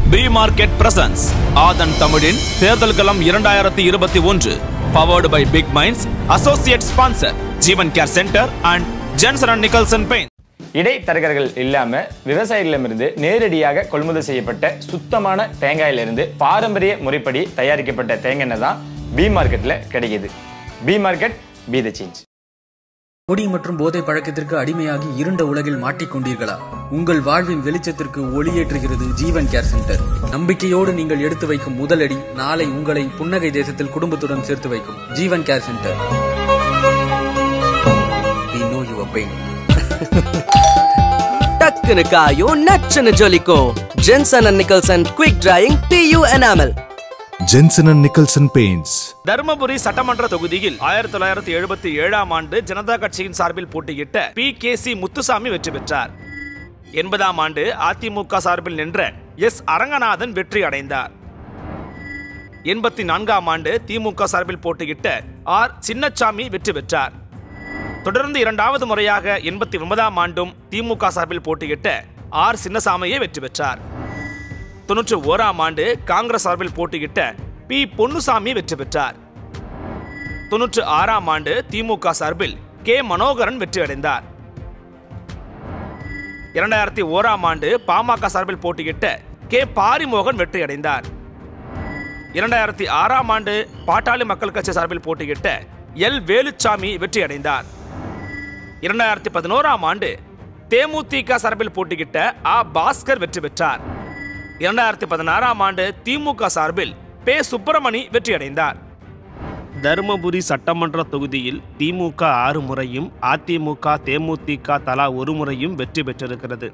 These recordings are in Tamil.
பி மார்க்கெட் பிரசன்ஸ் ஆதன் தமிழின் தேர்தல் களம் இரண்டாயிரத்தி இருபத்தி ஒன்று powered by big minds associate sponsor Jeevan care centre and Jenson and Nicholson paint இடைத்தரகர்கள் இல்லாம விவசாயிகளிடமிருந்து நேரடியாக கொள்முதல் செய்யப்பட்ட சுத்தமான தேங்காயிலிருந்து பாரம்பரிய முறைப்படி தயாரிக்கப்பட்ட தேங்காய் எண்ணெய் தான் பி மார்க்கெட்ல கிடைக்குது B market be the change குடி மற்றும் போதை பழக்கத்திற்கு அடிமையாகி இருண்ட உலகில் மாட்டிக்கொண்டீர்களா உங்கள் வாழ்வின் வெளிச்சத்திற்கு ஒளியேற்றுகிறது ஜீவன் கேர் சென்டர் நம்பிக்கையோடு நீங்கள் எடுத்து வைக்கும் முதலடி நாளை உங்களை புன்னகை தேசத்தில் குடும்பத்துடன் சேர்த்து வைக்கும் Jeevan care centre We know your pain. டக்குனு காயும் நச்சுன்னு ஜொலிக்கும் Jensen and Nicholson quick drying PU enamel Jensen and Nicholson Paints. Dharmapuri சட்டமன்ற தொகுதியில் ஆயிரத்தி தொள்ளாயிரத்தி எழுபத்தி ஏழாம் ஆண்டு ஜனதா கட்சியின் சார்பில் போட்டியிட்ட பி கே சி முத்துசாமி வெற்றி பெற்றார் எண்பதாம் ஆண்டு அதிமுக சார்பில் நின்ற எஸ் அரங்கநாதன் வெற்றி அடைந்தார் எண்பத்தி நான்காம் ஆண்டு திமுக சார்பில் போட்டியிட்ட ஆர் சின்னச்சாமி வெற்றி பெற்றார் தொடர்ந்து இரண்டாவது முறையாக எண்பத்தி ஒன்பதாம் ஆண்டும் திமுக சார்பில் போட்டியிட்ட ஆர் சின்னசாமியே வெற்றி பெற்றார் தொன்னூற்றி ஓராம் ஆண்டு காங்கிரஸ் சார்பில் போட்டியிட்ட பி பொன்னுசாமி வெற்றி பெற்றார் தொன்னூற்று ஆறாம் ஆண்டு திமுக சார்பில் கே மனோகரன் வெற்றி அடைந்தார் இரண்டாயிரத்தி ஓராம் ஆண்டு பாமக சார்பில் போட்டியிட்ட கே பாரிமோகன் வெற்றி அடைந்தார் இரண்டாயிரத்தி ஆறாம் ஆண்டு பாட்டாளி மக்கள் கட்சி சார்பில் போட்டியிட்ட எல் வேலுச்சாமி வெற்றி அடைந்தார் இரண்டாயிரத்தி பதினோராம் ஆண்டு தேமுதிக சார்பில் போட்டியிட்ட ஆ பாஸ்கர் வெற்றி பெற்றார் இரண்டாயிரத்தி பதினாறாம் ஆண்டு திமுக சார்பில் பே சுப்பிரமணி வெற்றி அடைந்தார் தருமபுரி சட்டமன்ற தொகுதியில் திமுக ஆறு முறையும் அதிமுக தேமுதிக தலா ஒரு முறையும் வெற்றி பெற்றிருக்கிறது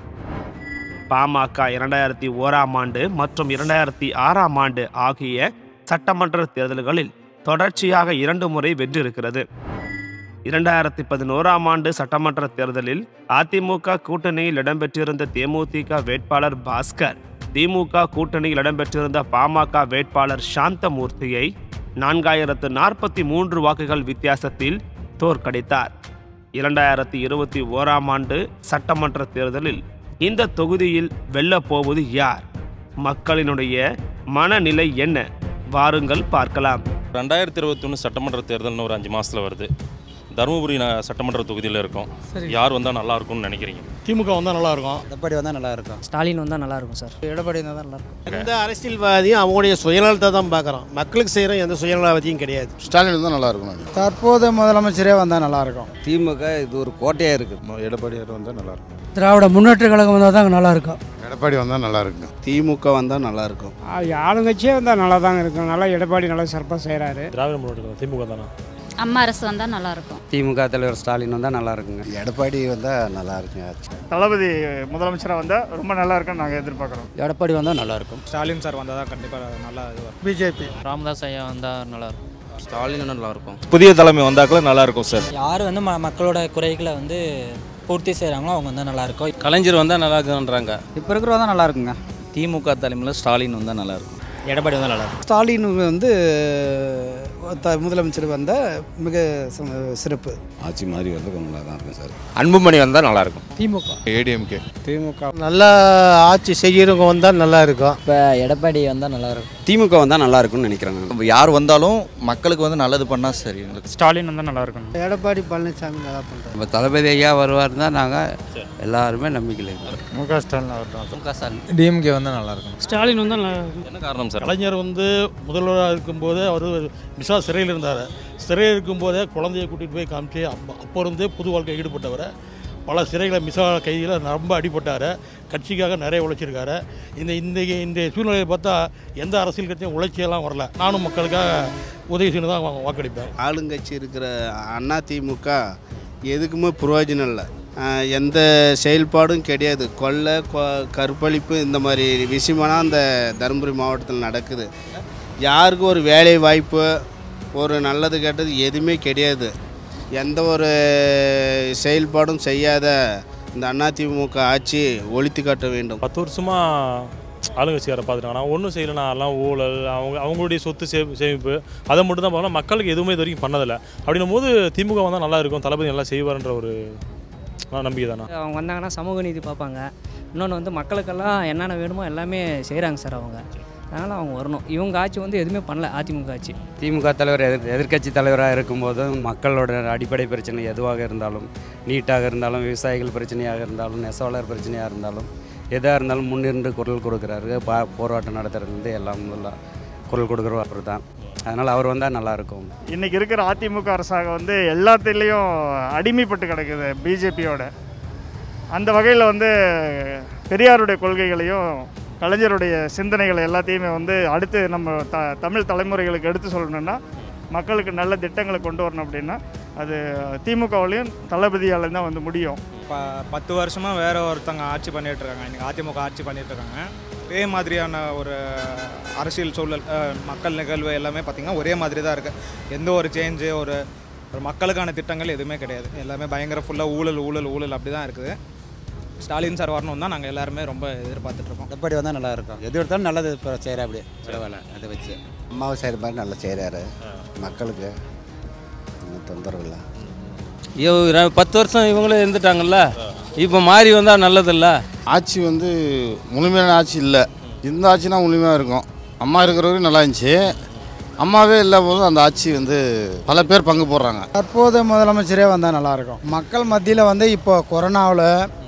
பாமக இரண்டாயிரத்தி ஓராம் ஆண்டு மற்றும் இரண்டாயிரத்தி ஆறாம் ஆண்டு ஆகிய சட்டமன்ற தேர்தல்களில் தொடர்ச்சியாக இரண்டு முறை வென்றிருக்கிறது இரண்டாயிரத்தி பதினோராம் ஆண்டு சட்டமன்ற தேர்தலில் அதிமுக கூட்டணியில் இடம்பெற்றிருந்த தேமுதிக வேட்பாளர் பாஸ்கர் திமுக கூட்டணியில் இடம்பெற்றிருந்த பாமக வேட்பாளர் சாந்தமூர்த்தியை நான்காயிரத்து நாற்பத்தி மூன்று வாக்குகள் வித்தியாசத்தில் தோற்கடித்தார் இரண்டாயிரத்தி இருபத்தி ஓராம் ஆண்டு சட்டமன்ற தேர்தலில் இந்த தொகுதியில் வெல்லப் போவது யார் மக்களினுடைய மனநிலை என்ன வாருங்கள் பார்க்கலாம் ரெண்டாயிரத்தி இருபத்தி ஒன்று சட்டமன்ற தேர்தல்னு ஒரு அஞ்சு மாதத்தில் வருது தருமபுரி ந- சட்டமன்ற தொகுதியில் இருக்கோம் யார் வந்தால் நல்லா இருக்கும்னு நினைக்கிறீங்க திமுக வந்தால் நல்லா இருக்கும் எடப்பாடி வந்தால் நல்லா இருக்கும் ஸ்டாலின் வந்தால் நல்லா இருக்கும் சார் எடப்பாடி வந்தால் தான் நல்லா இருக்கும் எந்த அரசியல்வாதியும் அவங்களுடைய சுயநலத்தை தான் பார்க்குறோம் மக்களுக்கு செய்கிற எந்த சுயநலவாதியும் கிடையாது ஸ்டாலின் தான் நல்லா இருக்கும் தற்போது முதலமைச்சரே வந்தால் நல்லா இருக்கும் திமுக இது ஒரு கோட்டையாக இருக்குது எடப்பாடியார் வந்தால் நல்லா இருக்கும் திராவிட முன்னேற்ற கழகம் வந்தால் தான் நல்லா இருக்கும் எடப்பாடி வந்தால் நல்லா இருக்கும் திமுக வந்தால் நல்லா இருக்கும் ஆளுங்கட்சியே வந்தால் நல்லா தாங்க இருக்கும் நல்லா எடப்பாடி நல்லா சிறப்பாக செய்கிறாரு திராவிட முன்னேற்ற திமுக தானே அம்மா அரசு வந்தால் நல்லாயிருக்கும் திமுக தலைவர் ஸ்டாலின் வந்தால் நல்லா இருக்குங்க எடப்பாடி வந்தால் நல்லா இருக்குங்க தளபதி முதலமைச்சராக வந்தால் ரொம்ப நல்லா இருக்கும்னு நாங்கள் எதிர்பார்க்குறோம் எடப்பாடி வந்தால் நல்லா இருக்கும் ஸ்டாலின் சார் வந்தால் தான் கண்டிப்பாக நல்லா இதுவாக பிஜேபி ராமதாஸ் ஐயா வந்தால் நல்லா இருக்கும் ஸ்டாலின் நல்லா இருக்கும் புதிய தலைமை வந்தாக்கள நல்லா இருக்கும் சார் யார் வந்து மக்களோட குறைகளை வந்து பூர்த்தி செய்கிறாங்களோ அவங்க வந்தால் நல்லா இருக்கும் கலைஞர் வந்தால் நல்லா இருக்குன்றாங்க இப்போ இருக்கிற தான் நல்லா இருக்குங்க திமுக தலைமையில் ஸ்டாலின் வந்தால் நல்லா இருக்கும் எடப்பாடி வந்தால் நல்லா இருக்கும் ஸ்டாலின் வந்து த- முதலமைச்சர் வந்தால் மிக ச- சிறப்பு ஆட்சி மாதிரி வந்து கொஞ்சம் நல்லா தான் இருக்கும் சார் அன்புமணி வந்தால் நல்லா இருக்கும் திமுக ஏடிஎம்கே திமுக நல்லா ஆட்சி செய்கிறவங்க வந்தால் நல்லா இருக்கும் இப்போ எடப்பாடி வந்தால் நல்லா இருக்கும் திமுக வந்தால் நல்லா இருக்கும்னு நினைக்கிறாங்க யார் வந்தாலும் மக்களுக்கு வந்து நல்லது பண்ணால் சரி எங்களுக்கு ஸ்டாலின் வந்தால் நல்லா இருக்கும் எடப்பாடி பழனிசாமி நல்லா பண்ணுறாரு நம்ம தளபதி ஐயா வருவார் தான் நாங்கள் எல்லாருமே நம்பிக்கையில் இருக்கோம் முக ஸ்டாலின் வரட்டும் முக ஸ்டாலின் டிஎம்கே வந்தால் நல்லா இருக்கும் ஸ்டாலின் வந்தால் நல்லா என்ன காரணம் சார் கலைஞர் வந்து முதல்வராக இருக்கும்போது அவர் மிசா சிறையில் இருந்தார் சிறையில் இருக்கும்போதே குழந்தைய கூட்டிகிட்டு போய் காமிச்சு அப்போ அப்போ இருந்தே புது வாழ்க்கை ஈடுபட்டவர் பல சிறைகளை மிசா கைதியில் ரொம்ப அடிபட்டார் கட்சிக்காக நிறைய உழைச்சிருக்காரு இந்த இந்த இந்த சூழ்நிலையை பார்த்தா எந்த அரசியல் கட்சியும் உழைச்சியெல்லாம் வரல நானும் மக்களுக்காக உதவி செய்யணும் தான் வா- வாக்களிப்பேன் ஆளுங்கட்சி இருக்கிற அண்ணா திமுக எதுக்குமே பிரயோஜனம் இல்லை ஆஹ் எந்த செயல்பாடும் கிடையாது கொள்ளை கொ- கற்பழிப்பு இந்த மாதிரி விஷயமெல்லாம் அந்த தருமபுரி மாவட்டத்தில் நடக்குது யாருக்கும் ஒரு வேலை வாய்ப்பு ஒரு நல்லது கெட்டது எதுவுமே கிடையாது எந்த ஒரு செயல்பாடும் செய்யாத இந்த அதிமுக ஆட்சி ஒழித்து காட்ட வேண்டும் பத்து வருஷமா ஆளுங்கட்சியாரை பார்த்துட்டாங்க நான் ஒன்றும் செய்யலைண்ணா எல்லாம் ஊழல் அவங்க அவங்களுடைய சொத்து சே சேமிப்பு அதை மட்டும் தான் பார்க்கலாம் மக்களுக்கு எதுவுமே இது வரைக்கும் பண்ணதில்லை அப்படின்னும் போது திமுக வந்தால் நல்லா இருக்கும் தளபதி நல்லா செய்வார்ன்ற ஒரு நம்பிக்கை தானே அவங்க வந்தாங்கன்னா சமூக நீதி பார்ப்பாங்க இன்னொன்று வந்து மக்களுக்கெல்லாம் என்னென்ன வேணுமோ எல்லாமே செய்கிறாங்க சார் அவங்க அதனால் அவங்க வரணும் இவங்க ஆட்சி வந்து எதுவுமே பண்ணல அதிமுக ஆட்சி திமுக தலைவர் எதிர் எதிர்க்கட்சி தலைவராக இருக்கும்போதும் மக்களோட அடிப்படை பிரச்சனை எதுவாக இருந்தாலும் நீட்டாக இருந்தாலும் விவசாயிகள் பிரச்சனையாக இருந்தாலும் நெசவாளர் பிரச்சனையாக இருந்தாலும் எதாக இருந்தாலும் முன்னிருந்து குரல் கொடுக்குறாரு பா போராட்டம் நடத்துறதுலேருந்து எல்லாம் எல்லாம் குரல் கொடுக்குறவர் அவர் தான் அதனால் அவர் வந்தால் நல்லாயிருக்கும் இன்றைக்கி இருக்கிற அதிமுக அரசாங்கம் வந்து எல்லாத்துலேயும் அடிமைப்பட்டு கிடக்குது பிஜேபியோட அந்த வகையில் வந்து பெரியாருடைய கொள்கைகளையும் கலைஞருடைய சிந்தனைகளை எல்லாத்தையுமே வந்து அடுத்து நம்ம த தமிழ் தலைமுறைகளுக்கு எடுத்து சொல்லணும்னா மக்களுக்கு நல்ல திட்டங்களை கொண்டு வரணும் அப்படின்னா அது திமுகவிலையும் தளபதியால் தான் வந்து முடியும் ப பத்து வருஷமாக வேற ஒருத்தவங்க ஆட்சி பண்ணிட்டு இருக்காங்க இன்றைக்கி அதிமுக ஆட்சி பண்ணிட்டு இருக்காங்க ஒரே மாதிரியான ஒரு அரசியல் சூழல் அஹ், மக்கள் நிகழ்வு எல்லாமே பார்த்திங்கன்னா ஒரே மாதிரி தான் இருக்குது எந்த ஒரு சேஞ்சு ஒரு ஒரு மக்களுக்கான திட்டங்கள் எதுவுமே கிடையாது எல்லாமே பயங்கர ஃபுல்லாக ஊழல் ஊழல் ஊழல் அப்படி தான் இருக்குது ஸ்டாலின் சார் வரணும் தான் நாங்கள் எல்லாருமே ரொம்ப எதிர்பார்த்துட்ருக்கோம் எடப்பாடி வந்தால் நல்லா இருக்கும் எது எடுத்தாலும் நல்லது இப்போ செய்கிறா அப்படியே பரவாயில்ல அதை வச்சு அம்மாவை செய்கிற மாதிரி நல்லா செய்கிறாரு மக்களுக்கு ஒன்றும் தொந்தரவு இல்லை ஐயோ ர- பத்து வருஷம் இவங்களும் இருந்துட்டாங்கல்ல இப்போ மாறி வந்தால் நல்லதில்ல ஆட்சி வந்து முழுமையான ஆட்சி இல்லை இந்த ஆட்சினா முழுமையாக இருக்கும் அம்மா இருக்கிற வரைக்கும் நல்லா இருந்துச்சு அம்மாவே இல்லை போது அந்த ஆட்சி வந்து பல பேர் பங்கு போடுறாங்க தற்போது முதலமைச்சரே வந்தால் நல்லாயிருக்கும் மக்கள் மத்தியில் வந்து இப்போ கொரோனாவில்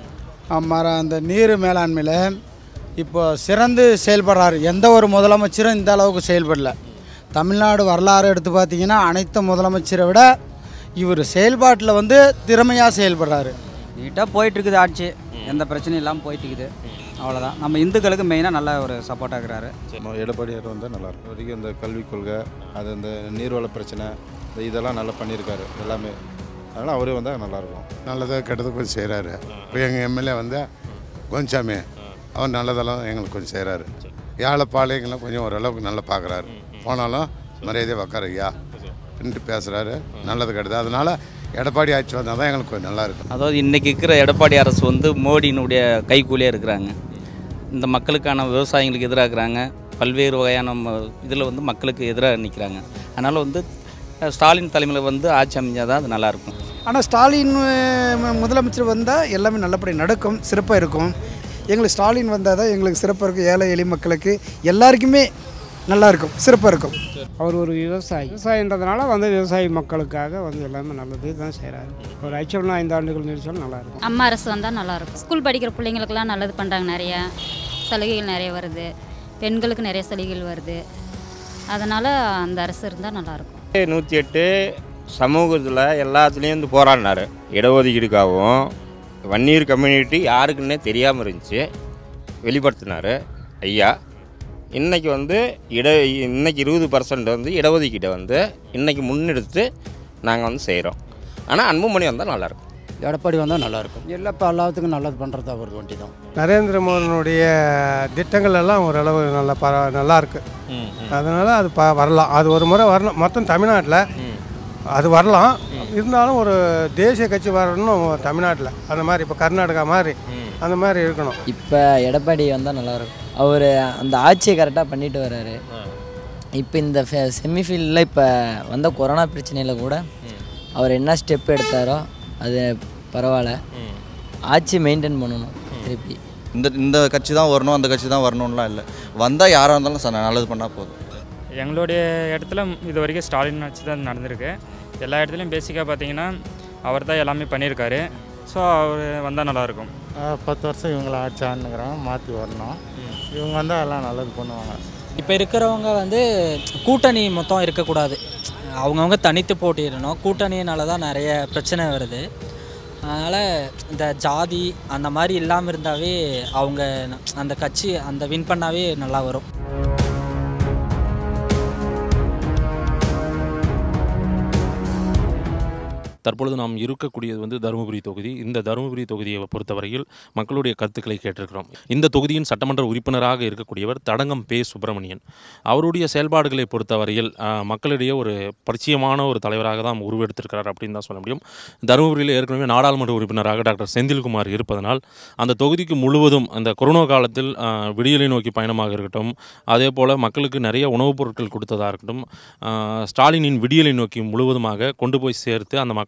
மர அந்த நீர் மேலாண்மையில் இப்போ சிறந்து செயல்படுறாரு எந்த ஒரு முதலமைச்சரும் இந்த அளவுக்கு செயல்படல தமிழ்நாடு வரலாறு எடுத்து பார்த்தீங்கன்னா அனைத்து முதலமைச்சரை விட இவர் செயல்பாட்டில் வந்து திறமையாக செயல்படுறாரு நீட்டாக போயிட்டுருக்குது ஆட்சி எந்த பிரச்சனையும் இல்லாமல் போயிட்டு இருக்குது அவ்வளோதான் நம்ம இந்துக்களுக்கு மெயினாக நல்ல ஒரு சப்போர்ட்டாக இருக்கிறாரு எடப்பாடியார் வந்தால் நல்லாயிருக்கும் வரைக்கும் இந்த கல்விக் கொள்கை அது இந்த நீர்வள பிரச்சனை இந்த இதெல்லாம் நல்லா பண்ணியிருக்காரு எல்லாமே அதனால் அவரே வந்தால் நல்லாயிருக்கும் நல்லதாக கெட்டது கொஞ்சம் செய்கிறாரு இப்போ எங்கள் எம்எல்ஏ வந்து கோன்சாமி அவர் நல்லதெல்லாம் எங்களுக்கு கொஞ்சம் செய்கிறாரு ஏழைப்பாளையங்களாம் கொஞ்சம் ஓரளவுக்கு நல்லா பார்க்குறாரு போனாலும் மரியாதையாக உக்கார ஐயா நின்று பேசுகிறாரு நல்லது கெட்டது அதனால் எடப்பாடி ஆட்சி வந்தால் தான் எங்களுக்கு கொஞ்சம் நல்லா இருக்கும் அதாவது இன்றைக்கி இருக்கிற எடப்பாடி அரசு வந்து மோடியினுடைய கைக்கூலியாக இருக்கிறாங்க இந்த மக்களுக்கான விவசாயிகளுக்கு எதிராக இருக்கிறாங்க பல்வேறு வகையான இதில் வந்து மக்களுக்கு எதிராக நிற்கிறாங்க அதனால் வந்து அஹ், ஸ்டாலின் தலைமையில் வந்து ஆட்சி அமைஞ்சால் தான் அது நல்லாயிருக்கும் ஆனால் ஸ்டாலின் அஹ், முதலமைச்சர் வந்தால் எல்லாமே நல்லபடி நடக்கும் சிறப்பாக இருக்கும் எங்களுக்கு ஸ்டாலின் வந்தால் தான் எங்களுக்கு சிறப்பாக இருக்கும் ஏழை எளிய மக்களுக்கு எல்லாருக்குமே நல்லா இருக்கும் சிறப்பாக இருக்கும் அவர் ஒரு விவசாயி விவசாயன்றதுனால வந்து விவசாயி மக்களுக்காக வந்து எல்லாமே நல்லது தான் செய்கிறாரு ஒரு ஐச்சொன்னா ஐந்து ஆண்டுகள் நிறுத்தம் நல்லா இருக்கும் அம்மா அரசு வந்தால் நல்லாயிருக்கும் ஸ்கூல் படிக்கிற பிள்ளைங்களுக்கெல்லாம் நல்லது பண்ணுறாங்க நிறையா சலுகைகள் நிறைய வருது பெண்களுக்கு நிறைய சலுகைகள் வருது அதனால் அந்த அரசு இருந்தால் நல்லாயிருக்கும் நூற்றி எட்டு சமூகத்தில் எல்லாத்துலேயும் வந்து போராடினார் இடஒதுக்கீடுக்காகவும் வன்னியர் கம்யூனிட்டி யாருக்குன்னே தெரியாமல் இருந்துச்சு வெளிப்படுத்தினார் ஐயா இன்னைக்கு வந்து இட இன்னைக்கு இருபது பர்சன்ட் வந்து இடஒதுக்கீட்டை வந்து இன்னைக்கு முன்னெடுத்து நாங்கள் வந்து செய்கிறோம் ஆனால் அன்புமணி வந்தால் நல்லாயிருக்கும் எடப்பாடி வந்தால் நல்லாயிருக்கும் எல்லாம் இப்போ எல்லாத்துக்கும் நல்லது பண்ணுறது அவர் வண்டி தான் நரேந்திர மோடியினுடைய திட்டங்கள் எல்லாம் ஓரளவு நல்லா பர நல்லா இருக்கு அதனால அது ப வரலாம் அது ஒரு முறை வரணும் மொத்தம் தமிழ்நாட்டில் அது வரலாம் இருந்தாலும் ஒரு தேசிய கட்சி வரணும் தமிழ்நாட்டில் அந்த மாதிரி இப்போ கர்நாடகா மாதிரி அந்த மாதிரி இருக்கணும் இப்போ எடப்பாடி வந்தால் நல்லாயிருக்கும் அவர் அந்த ஆட்சியை கரெக்டாக பண்ணிட்டு வர்றாரு இப்போ இந்த செமிஃபீல்டில் இப்போ வந்த கொரோனா பிரச்சனையில் கூட அவர் என்ன ஸ்டெப் எடுத்தாரோ அது பரவாயில்ல ஆட்சி மெயின்டைன் பண்ணணும் திருப்பி இந்த இந்த கட்சி தான் வரணும் அந்த கட்சி தான் வரணும்லாம் இல்லை வந்தால் யாராக இருந்தாலும் ச- நல்லது பண்ணால் போதும் எங்களுடைய இடத்துல இது வரைக்கும் ஸ்டாலின் ஆட்சி தான் நடந்திருக்கு எல்லா இடத்துலையும் பேசிக்காக பார்த்தீங்கன்னா அவர் தான் எல்லாமே பண்ணியிருக்காரு ஸோ அவர் வந்தால் நல்லாயிருக்கும் பத்து வருஷம் இவங்களை ஆட்சி ஆண்டுங்கிறாங்க மாற்றி வரணும் இவங்க வந்தால் எல்லாம் நல்லது பண்ணுவாங்க இப்போ இருக்கிறவங்க வந்து கூட்டணி மொத்தம் இருக்கக்கூடாது அவங்கவுங்க தனித்து போட்டியிடணும் கூட்டணியினால தான் நிறைய பிரச்சனை வருது அதனால் இந்த ஜாதி அந்த மாதிரி இல்லாமல் இருந்தாவே அவங்க அந்த கட்சி அந்த வின் பண்ணாவே நல்லா வரும் தற்பொழுது நாம் இருக்கக்கூடியது வந்து தருமபுரி தொகுதி இந்த தருமபுரி தொகுதியை பொறுத்தவரையில் மக்களுடைய கருத்துக்களை கேட்டிருக்கிறோம் இந்த தொகுதியின் சட்டமன்ற உறுப்பினராக இருக்கக்கூடியவர் தடங்கம் பே சுப்பிரமணியன் அவருடைய செயல்பாடுகளை பொறுத்தவரையில் ஆஹ், மக்களிடையே ஒரு பரிச்சயமான ஒரு தலைவராக தான் உருவெடுத்திருக்கிறார் அப்படின்னு தான் சொல்ல முடியும் தருமபுரியில் ஏற்கனவே நாடாளுமன்ற உறுப்பினராக டாக்டர் செந்தில்குமார் இருப்பதனால் அந்த தொகுதிக்கு முழுவதும் அந்த கொரோனா காலத்தில் ஆஹ், விடியலை நோக்கி பயணமாக இருக்கட்டும் அதே போல் மக்களுக்கு நிறைய உணவுப் பொருட்கள் கொடுத்ததாக இருக்கட்டும் ஆஹ், ஸ்டாலினின் விடியலை நோக்கி முழுவதுமாக கொண்டு போய் சேர்த்து அந்த மக்களோட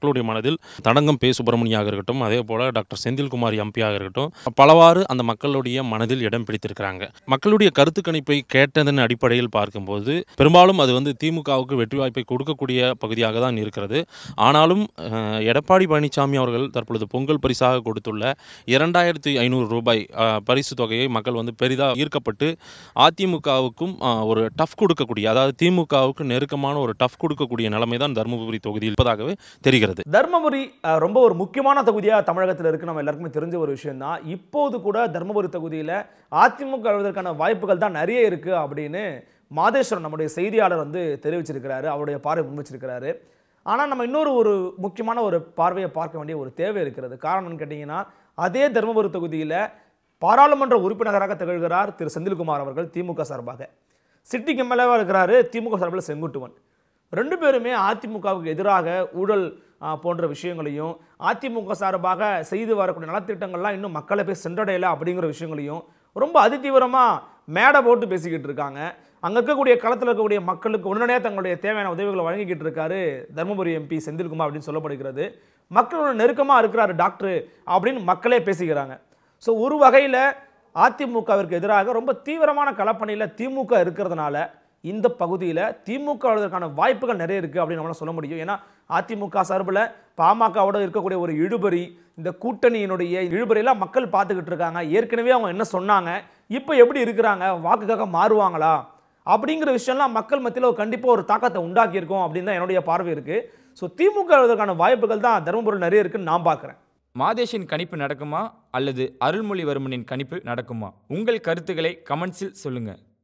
மக்களுடைய மனதில் தடங்கம் பே சுப்பிரமணியாக இருக்கட்டும் அதே போல் டாக்டர் செந்தில்குமார் எம்பியாக இருக்கட்டும் பலவாறு அந்த மக்களுடைய மனதில் இடம் பிடித்திருக்கிறாங்க மக்களுடைய கருத்து கணிப்பை கேட்டதன் அடிப்படையில் பார்க்கும்போது பெரும்பாலும் அது வந்து திமுகவுக்கு வெற்றி வாய்ப்பை கொடுக்கக்கூடிய பகுதியாக தான் இருக்கிறது ஆனாலும் அஹ், எடப்பாடி பழனிசாமி அவர்கள் தற்பொழுது பொங்கல் பரிசாக கொடுத்துள்ள இரண்டாயிரத்தி ஐநூறு ரூபாய் அஹ், பரிசு தொகையை மக்கள் வந்து பெரிதாக ஈர்க்கப்பட்டு அதிமுகவுக்கும் அஹ், ஒரு டஃப் கொடுக்கக்கூடிய அதாவது திமுகவுக்கு நெருக்கமான ஒரு டஃப் கொடுக்கக்கூடிய நிலைமை தான் தருமபுரி தொகுதியில் இருப்பதாகவே தெரிகிறது தர்மபுரி அஹ், ரொம்ப ஒரு முக்கியமான தொகுதியாக தமிழகத்தில் இருக்கு நம்ம எல்லாருக்குமே தெரிஞ்ச ஒரு விஷயம் தான் இப்போது கூட தர்மபுரி தொகுதியில் அதிமுக வருவதற்கான வாய்ப்புகள் தான் நிறைய இருக்கு அப்படின்னு மாதேஸ்வரன் நம்முடைய செய்தியாளர் வந்து தெரிவிச்சிருக்கிறாரு அவருடைய பார்வை முன்வச்சிருக்கிறாரு ஆனால் நம்ம இன்னொரு ஒரு முக்கியமான ஒரு பார்வையை பார்க்க வேண்டிய ஒரு தேவை இருக்கிறது காரணம்னு கேட்டிங்கன்னா அதே தருமபுரி தொகுதியில் பாராளுமன்ற உறுப்பினராக திகழ்கிறார் திரு செந்தில்குமார் அவர்கள் திமுக சார்பாக சிட்டிக்கு எம்எல்ஏவாக இருக்கிறாரு திமுக சார்பில் செங்குட்டுவன் ரெண்டு பேருமே அதிமுகவுக்கு எதிராக ஊழல் ஆ, போன்ற விஷயங்களையும் அதிமுக சார்பாக செய்து வரக்கூடிய நலத்திட்டங்கள்லாம் இன்னும் மக்களை போய் சென்றடையலை அப்படிங்கிற விஷயங்களையும் ரொம்ப அதிதீவிரமாக மேடை போட்டு பேசிக்கிட்டு இருக்காங்க அங்கே இருக்கக்கூடிய களத்தில் இருக்கக்கூடிய மக்களுக்கு உடனடியாக தங்களுடைய தேவையான உதவிகளை வழங்கிக்கிட்டு இருக்காரு தருமபுரி எம்பி செந்தில்குமார் அப்படின்னு சொல்லப்படுகிறது மக்களோட நெருக்கமாக இருக்கிறாரு டாக்டர் அப்படின்னு மக்களே பேசிக்கிறாங்க ஸோ ஒரு வகையில் அதிமுகவிற்கு எதிராக ரொம்ப தீவிரமான களப்பணியில் திமுக இருக்கிறதுனால இந்த பகுதியில் திமுக வருவதற்கான வாய்ப்புகள் நிறைய இருக்குது அப்படின்னு நம்மளால சொல்ல முடியும் ஏன்னா அதிமுக சார்பில் பாமகவோட இருக்கக்கூடிய ஒரு இழுபறி இந்த கூட்டணியினுடைய இழுபறியெல்லாம் மக்கள் பார்த்துக்கிட்டு இருக்காங்க ஏற்கனவே அவங்க என்ன சொன்னாங்க இப்போ எப்படி இருக்கிறாங்க வாக்குக்காக மாறுவாங்களா அப்படிங்கிற விஷயம்லாம் மக்கள் மத்தியில் ஒரு கண்டிப்பாக ஒரு தாக்கத்தை உண்டாக்கியிருக்கோம் அப்படின்னு தான் என்னுடைய பார்வை இருக்குது ஸோ திமுக வருவதற்கான வாய்ப்புகள் தான் தருமபுரி நிறைய இருக்குன்னு நான் பார்க்குறேன் மாதேஷின் கணிப்பு நடக்குமா அல்லது அருள்மொழிவர்மனின் கணிப்பு நடக்குமா உங்கள் கருத்துக்களை கமெண்ட்ஸில் சொல்லுங்கள்